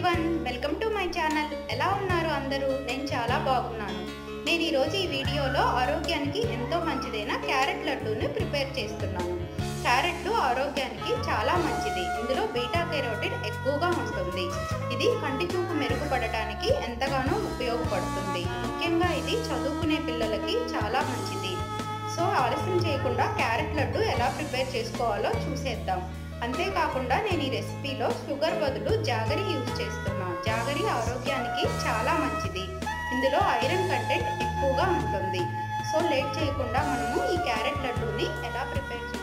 everyone welcome to my channel ఎలా ఉన్నారు అందరూ నేను చాలా బాగున్నాను నేను ఈరోజు ఈ వీడియోలో ఆరోగ్యానికి ఎంతో మంచిదైన క్యారెట్ లడ్డూని ప్రిపేర్ చేస్తున్నాను క్యారెట్లు ఆరోగ్యానికి చాలా మంచిది ఇందులో బీటా కెరోటిన్ ఎక్కువగా ఉంటుంది ఇది కంటి చూపు మెరుగుపడటానికి ఎంతగానో ఉపయోగపడుతుంది ముఖ్యంగా ఇది చదువుకునే పిల్లలకి చాలా మంచిది సో ఆలస్యం చేయకుండా క్యారెట్ లడ్డు ఎలా ప్రిపేర్ చేసుకోవాలో చూసేద్దాం అంతేకాకుండా నేను ఈ రెసిపీలో షుగర్ బదులు జాగరి యూజ్ చేస్తున్నాను జాగరి ఆరోగ్యానికి చాలా మంచిది ఇందులో ఐరన్ కంటెంట్ ఎక్కువగా ఉంటుంది సో లేట్ చేయకుండా మనము ఈ క్యారెట్ లడ్డూని ఎలా ప్రిపేర్ చేసుకోవాలి